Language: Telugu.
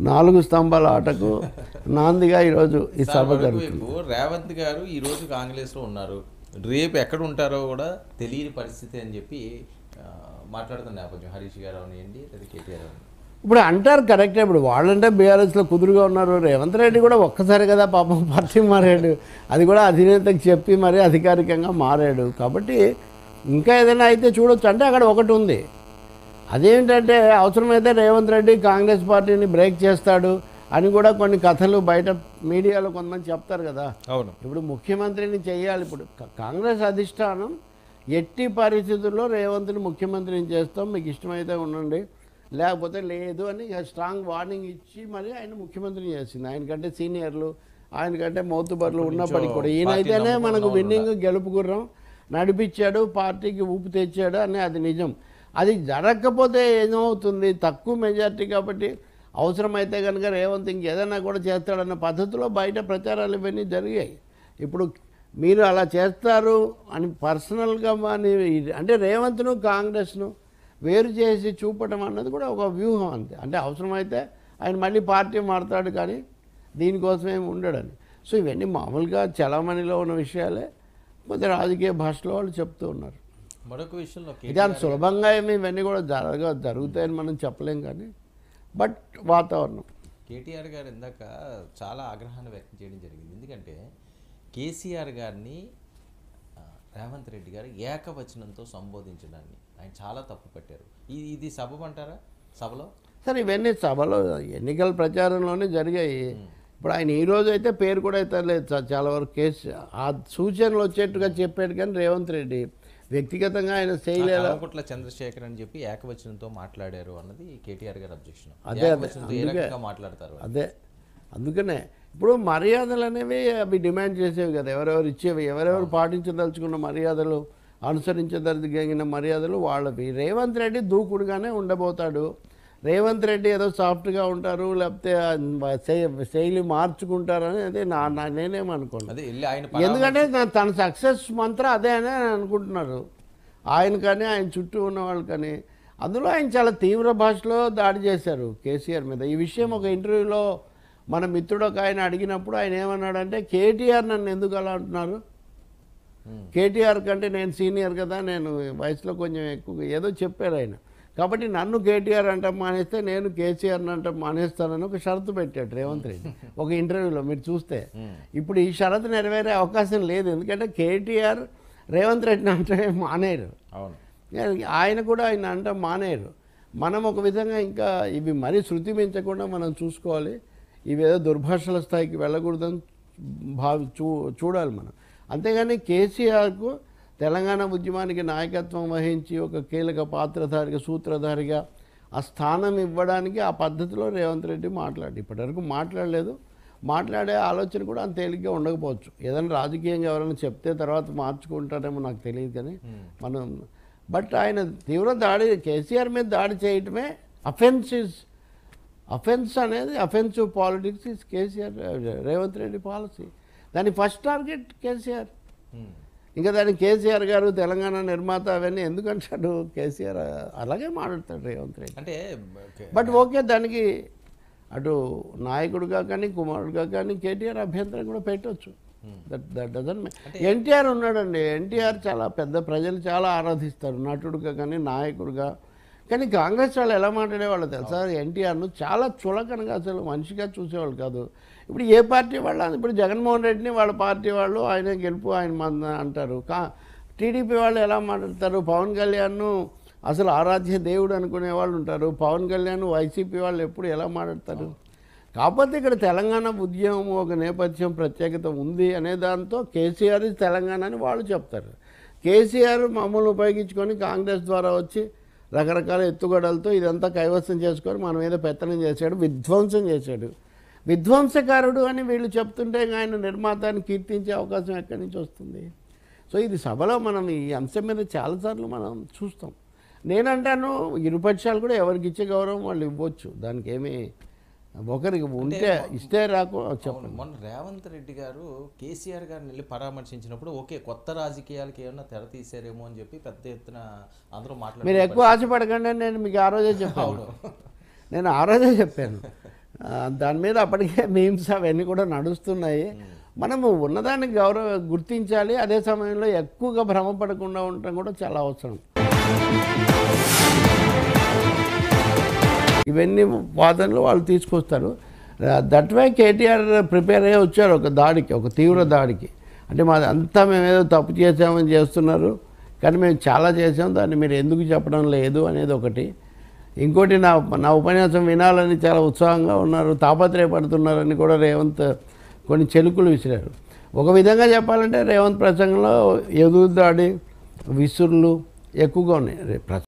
నాలుగు స్తంభాల ఆటకు నాందిగా ఈరోజు ఈ సార్, సభ మరొక జరుగుతుంది వైపు రేవంత్ గారు ఈ రోజు కాంగ్రెస్ లో ఉన్నారు రేపు ఎక్కడ ఉంటారో కూడా తెలియని పరిస్థితి అని చెప్పి ఆ, మాట్లాడుతున్న నేపథ్యం హరీష్ గారు అవనివ్వండి లేదా కేటీఆర్ అవనివ్వండి ఇప్పుడు అంటారు కరెక్టే ఇప్పుడు వాళ్ళంటే బీఆర్ఎస్లో కుదురుగా ఉన్నారు రేవంత్ రెడ్డి కూడా ఒక్కసారి కదా పాపం పార్టీ మారాడు అది కూడా అధినేతకి చెప్పి మరి అధికారికంగా మారాడు కాబట్టి ఇంకా ఏదైనా అయితే చూడొచ్చు అంటే అక్కడ ఒకటి ఉంది అదేంటంటే అవసరమైతే రేవంత్ రెడ్డి కాంగ్రెస్ పార్టీని బ్రేక్ చేస్తాడు అని కూడా కొన్ని కథలు బయట మీడియాలో కొంతమంది చెప్తారు కదా అవును ఇప్పుడు ముఖ్యమంత్రిని చేయాలి ఇప్పుడు కా- కాంగ్రెస్ అధిష్టానం ఎట్టి పరిస్థితుల్లో రేవంత్ని ముఖ్యమంత్రిని చేస్తాం మీకు ఇష్టమైతే ఉండండి లేకపోతే లేదు అని ఇక స్ట్రాంగ్ వార్నింగ్ ఇచ్చి మరి ఆయన ముఖ్యమంత్రిని చేసింది ఆయనకంటే సీనియర్లు ఆయనకంటే మౌతుబర్లు ఉన్నప్పటికీ కూడా ఈయనైతేనే మనకు విన్నింగ్ గెలుపు గుర్రం నడిపించాడు పార్టీకి ఊపు తెచ్చాడు అని అది నిజం అది జరగకపోతే ఏమవుతుంది తక్కువ మెజార్టీ కాబట్టి అవసరమైతే కనుక రేవంత్ ఇంకేదైనా కూడా చేస్తాడన్న పద్ధతిలో బయట ప్రచారాలు ఇవన్నీ జరిగాయి ఇప్పుడు మీరు అలా చేస్తారు అని పర్సనల్గా అని అంటే రేవంత్ను కాంగ్రెస్ను వేరు చేసి చూపటం అన్నది కూడా ఒక వ్యూహం అంతే అంటే అవసరమైతే ఆయన మళ్ళీ పార్టీ మారుతాడు కానీ దీనికోసం ఏమి ఉండడని సో ఇవన్నీ మామూలుగా చలామణిలో ఉన్న విషయాలే కొంచెం రాజకీయ భాషలో వాళ్ళు చెప్తూ ఉన్నారు మరొక విషయంలో ఇది అంత సులభంగా ఏమి ఇవన్నీ కూడా జరగ జరుగుతాయని మనం చెప్పలేం కానీ బట్ వాతావరణం కేటీఆర్ గారు ఇందాక చాలా ఆగ్రహాన్ని వ్యక్తం చేయడం జరిగింది ఎందుకంటే కేసీఆర్ గారిని ఆ, రేవంత్ రెడ్డి గారు ఏకవచనంతో సంబోధించడాన్ని ఆయన చాలా తప్పు పట్టారు ఇది ఇది సబబ్ అంటారా సభలో సరే ఇవన్నీ సభలో ఎన్నికల ప్రచారంలోనే జరిగాయి ఇప్పుడు ఆయన ఈ రోజు అయితే పేరు కూడా అయితే లేదు చా- చాలా వరకు కేసు ఆ సూచనలు వచ్చేట్టుగా చెప్పాడు కానీ రేవంత్ రెడ్డి వ్యక్తిగతంగా ఆయన చేయలేదు కల్వకుట్ల చంద్రశేఖర్ అని చెప్పి ఏకవచనంతో మాట్లాడారు అన్నది కేటీఆర్ గారి అబ్జెక్షన్ అదే, అదే. ఏకవచనంతో ఏ రకంగా మాట్లాడతారు అదే అందుకనే ఇప్పుడు మర్యాదలు అనేవి అవి డిమాండ్ చేసేవి కదా ఎవరెవరు ఇచ్చేవి ఎవరెవరు పాటించదలుచుకున్న మర్యాదలు అనుసరించదలిగిన మర్యాదలు వాళ్ళవి రేవంత్ రెడ్డి దూకుడుగానే ఉండబోతాడు రేవంత్ రెడ్డి ఏదో సాఫ్ట్గా ఉంటారు లేకపోతే ఆ శై- శైలి మార్చుకుంటారని అదే నా నా- నేనేమనుకోను అదే వెళ్ళి ఆయన ఎందుకంటే నా- తన సక్సెస్ మంత్రం అదే అని ఆయన అనుకుంటున్నారు ఆయన కానీ ఆయన చుట్టూ ఉన్న వాళ్ళు కానీ అందులో ఆయన చాలా తీవ్ర భాషలో దాడి చేశారు కేసీఆర్ మీద ఈ విషయం ఒక ఇంటర్వ్యూలో మన మిత్రుడు ఒక ఆయన అడిగినప్పుడు ఆయన ఏమన్నాడంటే కేటీఆర్ నన్ను ఎందుకు అలా అంటున్నారు Hmm. కేటీఆర్ కంటే నేను సీనియర్ కదా నేను వయసులో కొంచెం ఎక్కువ ఏదో చెప్పారు ఆయన కాబట్టి నన్ను కేటీఆర్ అంటాం మానేస్తే నేను కేసీఆర్ అంటాం మానేస్తానని ఒక షరతు పెట్టాడు రేవంత్ రెడ్డి ఒక ఇంటర్వ్యూలో మీరు చూస్తే ఇప్పుడు ఈ షరతు నెరవేరే అవకాశం లేదు ఎందుకంటే కేటీఆర్ రేవంత్ రెడ్డిని అంటే మానేరు అవును ఆయన కూడా ఆయన అంట మానేరు మనం ఒక విధంగా ఇంకా ఇవి మరీ శృతి మించకుండా మనం చూసుకోవాలి ఇవి ఏదో దుర్భాషల స్థాయికి వెళ్ళకూడదని భావి చూ చూడాలి మనం అంతేగాని కేసీఆర్కు తెలంగాణ ఉద్యమానికి నాయకత్వం వహించి ఒక కీలక పాత్రధారిగా సూత్రధారిగా ఆ స్థానం ఇవ్వడానికి ఆ పద్ధతిలో రేవంత్ రెడ్డి మాట్లాడి ఇప్పటివరకు మాట్లాడలేదు మాట్లాడే ఆలోచన కూడా అంత తేలిగ్గా ఉండకపోవచ్చు ఏదైనా రాజకీయంగా ఎవరైనా చెప్తే తర్వాత మార్చుకుంటారేమో నాకు తెలియదు కానీ మనం బట్ ఆయన తీవ్ర దాడి కేసీఆర్ మీద దాడి చేయటమే అఫెన్స్ ఇస్ అఫెన్స్ అనేది offensive politics is KCR Revanth Reddy policy దాని ఫస్ట్ టార్గెట్ కేసీఆర్ Hmm. ఇంకా దాని కేసీఆర్ గారు తెలంగాణ నిర్మాత అవన్నీ ఎందుకంటాడు కేసీఆర్ అలాగే మాట్లాడతాడు రేవంత్ రెడ్డి అంటే ఓకే. బట్ ఓకే దానికి అటు నాయకుడిగా కానీ కుమారుడుగా కానీ కేటీఆర్ అభ్యంతరం కూడా పెట్టవచ్చు దట్ దట్ డజన్ ఎన్టీఆర్ ఉన్నాడండి ఎన్టీఆర్ చాలా పెద్ద ప్రజలు చాలా ఆరాధిస్తారు నటుడుగా కానీ నాయకుడిగా కానీ కాంగ్రెస్ వాళ్ళు ఎలా మాట్లాడేవాళ్ళు తెలుసా ఎన్టీఆర్ను చాలా చులకనగా అసలు మనిషిగా చూసేవాళ్ళు కాదు ఇప్పుడు ఏ పార్టీ వాళ్ళు ఇప్పుడు జగన్మోహన్ రెడ్డిని వాళ్ళ పార్టీ వాళ్ళు ఆయన గెలుపు ఆయన మన అంటారు కా టీడీపీ వాళ్ళు ఎలా మాట్లాడతారు పవన్ కళ్యాణ్ను అసలు ఆరాధ్య దేవుడు అనుకునే వాళ్ళు ఉంటారు పవన్ కళ్యాణ్ వైసీపీ వాళ్ళు ఎప్పుడు ఎలా మాట్లాడతారు కాకపోతే ఇక్కడ తెలంగాణ ఉద్యమం ఒక నేపథ్యం ప్రత్యేకత ఉంది అనే దాంతో కేసీఆర్ ఇస్ తెలంగాణ అని వాళ్ళు చెప్తారు కేసీఆర్ మమ్మల్ని ఉపయోగించుకొని కాంగ్రెస్ ద్వారా వచ్చి రకరకాల ఎత్తుగడలతో ఇదంతా కైవసం చేసుకొని మన మీద పెత్తనం చేశాడు విధ్వంసం చేశాడు విధ్వంసకారుడు అని వీళ్ళు చెప్తుంటే ఆయన నిర్మాతాన్ని కీర్తించే అవకాశం ఎక్కడి నుంచి వస్తుంది సో ఇది సభలో మనం ఈ అంశం మీద చాలాసార్లు మనం చూస్తాం నేనంటాను ఇరుపక్షాలు కూడా ఎవరికి ఇచ్చే గౌరవం వాళ్ళు ఇవ్వచ్చు దానికి ఏమీ ఒకరికి ఉంటే ఇస్తే రాకు చెప్పండి అవును మొన్న రేవంత్ రెడ్డి గారు కేసీఆర్ గారిని వెళ్ళి పరామర్శించినప్పుడు ఓకే కొత్త రాజకీయాలకి ఏమన్నా తెర తీసారేమో అని చెప్పి పెద్ద ఎత్తున అందరూ మీరు మాట్లాడారు ఎక్కువ ఆశపడకండి అని నేను మీకు ఆ రోజే చెప్పాను నేను ఆ రోజే చెప్పాను ఆ, దాని మీద అప్పటికే మీమ్స్ అవన్నీ కూడా నడుస్తున్నాయి మనము ఉన్నదాన్ని గౌరవ గుర్తించాలి అదే సమయంలో ఎక్కువగా భ్రమపడకుండా ఉండటం కూడా చాలా అవసరం ఇవన్నీ వాదనలు వాళ్ళు తీసుకొస్తారు దట్ వే కేటీఆర్ ప్రిపేర్ అయ్యి వచ్చారు ఒక దాడికి ఒక తీవ్ర దాడికి అంటే మాది అంతా మేము ఏదో తప్పు చేసామని చేస్తున్నారు కానీ మేము చాలా చేసాం దాన్ని మీరు ఎందుకు చెప్పడం లేదు అనేది ఒకటి ఇంకోటి నా నా ఉపన్యాసం వినాలని చాలా ఉత్సాహంగా ఉన్నారు తాపత్రయపడుతున్నారని కూడా రేవంత్ కొన్ని చెలుకులు విసిరారు ఒక విధంగా చెప్పాలంటే రేవంత్ ప్రసంగంలో ఎదురు దాడి విసురులు ఎక్కువగా ఉన్నాయి రే-